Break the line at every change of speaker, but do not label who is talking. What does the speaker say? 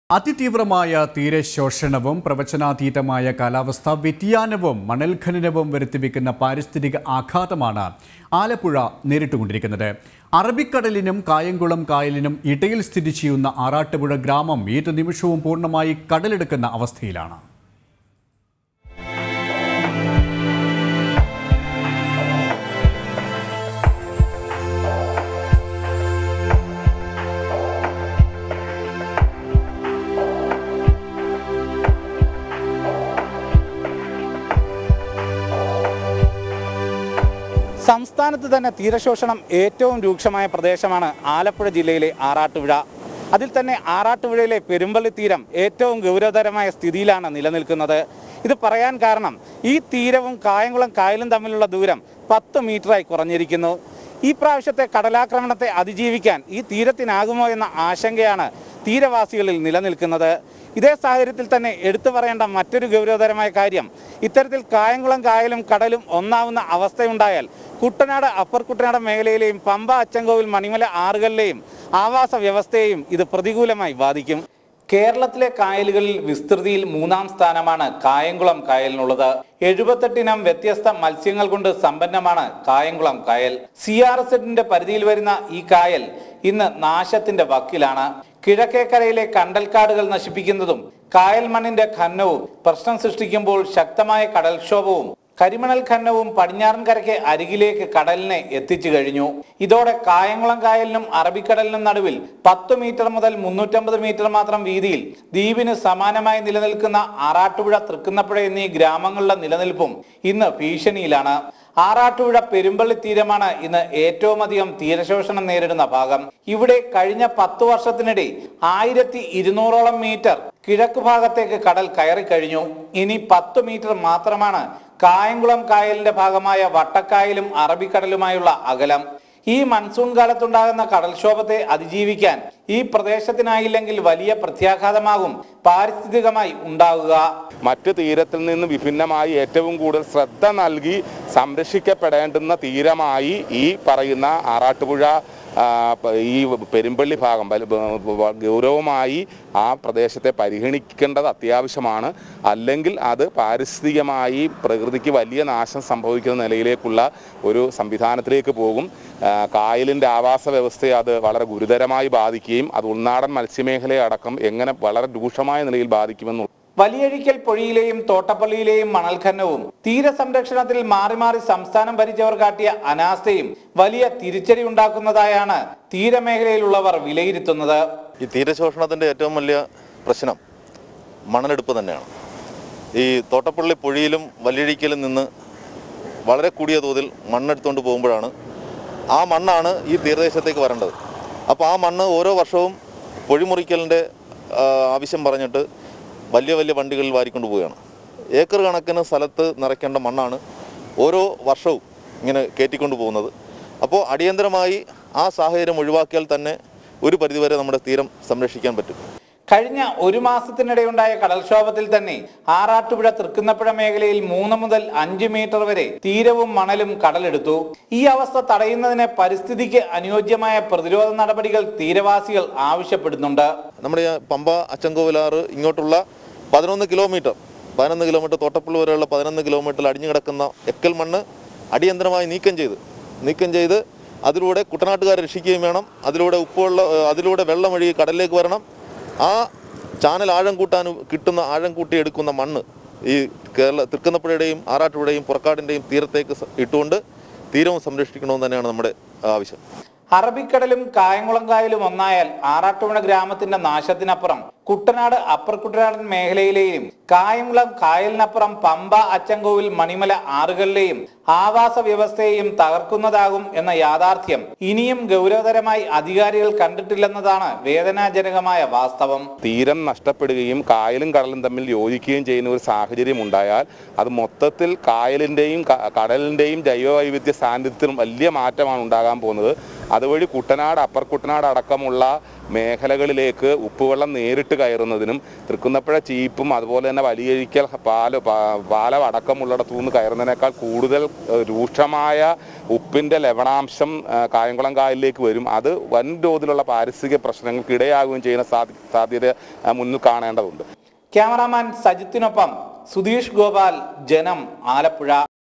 അതിതീവ്രമായ തീരശോഷണവും പ്രവചനാതീതമായ കാലാവസ്ഥാ വ്യതിയാനവും മണൽ ഖനനവും വരുത്തിവെക്കുന്ന പാരിസ്ഥിതിക ആഘാതമാണ് ആലപ്പുഴ നേരിട്ടുകൊണ്ടിരിക്കുന്നത് അറബിക്കടലിനും കായംകുളം കായലിനും ഇടയിൽ സ്ഥിതി ചെയ്യുന്ന ആറാട്ടുപുഴ ഗ്രാമം ഏതു നിമിഷവും പൂർണ്ണമായി കടലെടുക്കുന്ന അവസ്ഥയിലാണ്
സംസ്ഥാനത്ത് തന്നെ തീരശോഷണം ഏറ്റവും രൂക്ഷമായ പ്രദേശമാണ് ആലപ്പുഴ ജില്ലയിലെ ആറാട്ടുപുഴ അതിൽ തന്നെ ആറാട്ടുപുഴയിലെ പെരുമ്പള്ളി തീരം ഏറ്റവും ഗൗരവതരമായ സ്ഥിതിയിലാണ് നിലനിൽക്കുന്നത് ഇത് പറയാൻ കാരണം ഈ തീരവും കായംകുളം കായലും തമ്മിലുള്ള ദൂരം പത്ത് മീറ്ററായി കുറഞ്ഞിരിക്കുന്നു ഈ പ്രാവശ്യത്തെ കടലാക്രമണത്തെ അതിജീവിക്കാൻ ഈ തീരത്തിനാകുമോ എന്ന ആശങ്കയാണ് തീരവാസികളിൽ നിലനിൽക്കുന്നത് ഇതേ സാഹചര്യത്തിൽ തന്നെ എടുത്തു പറയേണ്ട മറ്റൊരു ഗൗരവതരമായ കാര്യം ഇത്തരത്തിൽ കായംകുളം കായലും കടലും ഒന്നാവുന്ന അവസ്ഥയുണ്ടായാൽ കുട്ടനാട് അപ്പർ കുട്ടനാട് മേഖലയിലെയും പമ്പ അച്ചൻകോവിൽ മണിമല ആറുകളിലെയും ആവാസ വ്യവസ്ഥയെയും ഇത് പ്രതികൂലമായി ബാധിക്കും കേരളത്തിലെ കായലുകളിൽ വിസ്തൃതിയിൽ മൂന്നാം സ്ഥാനമാണ് കായംകുളം കായലിനുള്ളത് എഴുപത്തെട്ടിനം വ്യത്യസ്ത മത്സ്യങ്ങൾ കൊണ്ട് സമ്പന്നമാണ് കായംകുളം കായൽ സി ആർ എസ് പരിധിയിൽ വരുന്ന ഈ കായൽ ഇന്ന് നാശത്തിന്റെ വക്കിലാണ് കിഴക്കേക്കരയിലെ കണ്ടൽക്കാടുകൾ നശിപ്പിക്കുന്നതും കായൽ മണ്ണിന്റെ ഖനനവും പ്രശ്നം സൃഷ്ടിക്കുമ്പോൾ ശക്തമായ കടൽക്ഷോഭവും കരിമണൽ ഖനനവും പടിഞ്ഞാറൻ കരയ്ക്ക് അരികിലേക്ക് കടലിനെ എത്തിച്ചു കഴിഞ്ഞു ഇതോടെ കായംകുളം കായലിനും അറബിക്കടലിനും നടുവിൽ പത്ത് മീറ്റർ മുതൽ മുന്നൂറ്റമ്പത് മീറ്റർ മാത്രം വീതിയിൽ ദ്വീപിന് സമാനമായി നിലനിൽക്കുന്ന ആറാട്ടുപുഴ തൃക്കുന്നപ്പുഴ എന്നീ ഗ്രാമങ്ങളുടെ നിലനിൽപ്പും ഇന്ന് ഭീഷണിയിലാണ് ആറാട്ടുപുഴ പെരുമ്പള്ളി തീരമാണ് ഇന്ന് ഏറ്റവും അധികം തീരശോഷണം നേരിടുന്ന ഭാഗം ഇവിടെ കഴിഞ്ഞ പത്തു വർഷത്തിനിടെ ആയിരത്തി ഇരുന്നൂറോളം മീറ്റർ കിഴക്ക് ഭാഗത്തേക്ക് കടൽ കയറി കഴിഞ്ഞു ഇനി പത്ത് മീറ്റർ മാത്രമാണ് കായംകുളം കായലിന്റെ ഭാഗമായ വട്ടക്കായലും അറബിക്കടലുമായുള്ള അകലം ഈ മൺസൂൺ കാലത്തുണ്ടാകുന്ന കടൽക്ഷോഭത്തെ അതിജീവിക്കാൻ ഈ പ്രദേശത്തിനായില്ലെങ്കിൽ വലിയ പ്രത്യാഘാതമാകും പാരിസ്ഥിതികമായി ഉണ്ടാവുക
മറ്റ് തീരത്തിൽ നിന്ന് വിഭിന്നമായി ഏറ്റവും കൂടുതൽ ശ്രദ്ധ നൽകി സംരക്ഷിക്കപ്പെടേണ്ടുന്ന തീരമായി ഈ പറയുന്ന ആറാട്ടുപുഴ ആ, പ- ഈ പെരുമ്പള്ളി ഭാഗം വല- ബ- ബ- ഗൗരവമായി ആ പ്രദേശത്തെ പരിഗണിക്കേണ്ടത് അത്യാവശ്യമാണ് അല്ലെങ്കിൽ അത് പാരിസ്ഥിതികമായി പ്രകൃതിക്ക് വലിയ നാശം സംഭവിക്കുന്ന നിലയിലേക്കുള്ള ഒരു സംവിധാനത്തിലേക്ക് പോകും ആ, കായലിൻ്റെ ആവാസ വ്യവസ്ഥയെ അത് വളരെ ഗുരുതരമായി ബാധിക്കുകയും അത് ഉൾനാടൻ മത്സ്യമേഖലയെ അടക്കം എങ്ങനെ വളരെ രൂക്ഷമായ നിലയിൽ ബാധിക്കുമെന്ന്
വലിയഴിക്കൽ പൊഴിയിലെയും തോട്ടപ്പള്ളിയിലെയും മണൽഖനവും തീരസംരക്ഷണത്തിൽ മാറി മാറി സംസ്ഥാനം ഭരിച്ചവർ കാട്ടിയ അനാസ്ഥയും വലിയ തിരിച്ചടി ഉണ്ടാക്കുന്നതായാണ് തീരമേഖലയിലുള്ളവർ വിലയിരുത്തുന്നത്
ഈ തീരശോഷണത്തിൻ്റെ ഏറ്റവും വലിയ പ്രശ്നം മണലെടുപ്പ് തന്നെയാണ് ഈ തോട്ടപ്പള്ളി പുഴയിലും വലിയഴിക്കലും നിന്ന് വളരെ കൂടിയ തോതിൽ മണ്ണെടുത്തുകൊണ്ട് പോകുമ്പോഴാണ് ആ മണ്ണാണ് ഈ തീരദേശത്തേക്ക് വരേണ്ടത് അപ്പോൾ ആ മണ്ണ് ഓരോ വർഷവും പൊഴിമുറിക്കലിൻ്റെ ആ, ആവശ്യം പറഞ്ഞിട്ട് വലിയ വലിയ വണ്ടികളിൽ വാരിക്കൊണ്ട് പോവുകയാണ് ഏക്കർ കണക്കിന് സ്ഥലത്ത് നിറയ്ക്കേണ്ട മണ്ണാണ് ഓരോ വർഷവും ഇങ്ങനെ കയറ്റിക്കൊണ്ട് പോകുന്നത് അപ്പോൾ അടിയന്തരമായി ആ സാഹചര്യം ഒഴിവാക്കിയാൽ തന്നെ ഒരു പരിധിവരെ നമ്മുടെ തീരം സംരക്ഷിക്കാൻ പറ്റും
കഴിഞ്ഞ ഒരു മാസത്തിനിടെയുണ്ടായ കടൽക്ഷോഭത്തിൽ തന്നെ ആറാട്ടുപുഴ തൃക്കുന്നപ്പുഴ മേഖലയിൽ മൂന്ന് മുതൽ അഞ്ച് മീറ്റർ വരെ തീരവും മണലും കടലെടുത്തു ഈ അവസ്ഥ തടയുന്നതിന് പരിസ്ഥിതിക്ക് അനുയോജ്യമായ പ്രതിരോധ നടപടികൾ തീരവാസികൾ ആവശ്യപ്പെടുന്നുണ്ട്
നമ്മുടെ ഈ പമ്പ അച്ചൻകോവിലാറ് ഇങ്ങോട്ടുള്ള പതിനൊന്ന് കിലോമീറ്റർ പതിനൊന്ന് കിലോമീറ്റർ തോട്ടപ്പള്ളി വരെയുള്ള പതിനൊന്ന് കിലോമീറ്ററിൽ അടിഞ്ഞു കിടക്കുന്ന എക്കൽ മണ്ണ് അടിയന്തരമായി നീക്കം ചെയ്ത് നീക്കം ചെയ്ത് അതിലൂടെ കുട്ടനാട്ടുകാരെ രക്ഷിക്കുകയും വേണം അതിലൂടെ ഉപ്പുവെള്ള അതിലൂടെ വെള്ളം ഒഴുകി കടലിലേക്ക് വരണം ആ ചാനൽ ആഴം കൂട്ടാൻ കിട്ടുന്ന ആഴം കൂട്ടി എടുക്കുന്ന മണ്ണ് ഈ കേരള തൃക്കുന്നപ്പുഴയുടെയും ആറാട്ടുപുഴയും പുറക്കാടിൻ്റെയും തീരത്തേക്ക് സ- ഇട്ടുകൊണ്ട് തീരവും സംരക്ഷിക്കണമെന്ന് തന്നെയാണ് നമ്മുടെ ആവശ്യം
അറബിക്കടലും കായംകുളം കായലും ഒന്നായാൽ ആറാട്ടുപുഴ ഗ്രാമത്തിന്റെ നാശത്തിനപ്പുറം കുട്ടനാട് അപ്പർ കുട്ടനാടൻ മേഖലയിലെയും കായംകുളം കായലിനപ്പുറം പമ്പ അച്ചൻകോവിൽ മണിമല ആറുകളിലെയും ആവാസ വ്യവസ്ഥയെയും തകർക്കുന്നതാകും എന്ന യാഥാർത്ഥ്യം ഇനിയും ഗൗരവതരമായി അധികാരികൾ കണ്ടിട്ടില്ലെന്നതാണ് വേദനാജനകമായ വാസ്തവം
തീരം നഷ്ടപ്പെടുകയും കായലും കടലും തമ്മിൽ യോജിക്കുകയും ചെയ്യുന്ന ഒരു സാഹചര്യം ഉണ്ടായാൽ അത് മൊത്തത്തിൽ കായലിൻ്റെയും കടലിൻ്റെയും ജൈവവൈവിധ്യ സാന്നിധ്യത്തിലും വലിയ മാറ്റമാണ് ഉണ്ടാകാൻ പോകുന്നത് അതുവഴി കുട്ടനാട് അപ്പർ കുട്ടനാട് അടക്കമുള്ള മേഖലകളിലേക്ക് ഉപ്പുവെള്ളം നേരിട്ട് കയറുന്നതിനും തൃക്കുന്നപ്പുഴ ചീപ്പും അതുപോലെ തന്നെ വലിയഴിക്കൽ പാല പാ- പാലം അടക്കമുള്ളിടത്തു നിന്ന് കയറുന്നതിനേക്കാൾ കൂടുതൽ ഏഹ്, രൂക്ഷമായ ഉപ്പിൻ്റെ ലവണാംശം ഏഹ്, കായംകുളം കായലിലേക്ക് വരും അത് വൻതോതിലുള്ള പാരിസ്ഥിതിക പ്രശ്നങ്ങൾക്ക് ഇടയാകുകയും ചെയ്യുന്ന സാധ്യ- സാധ്യത ഏഹ്, മുന്നിൽ കാണേണ്ടതുണ്ട്
ക്യാമറാമാൻ സജിത്തിനൊപ്പം സുധീഷ് ഗോപാൽ ജനം ആലപ്പുഴ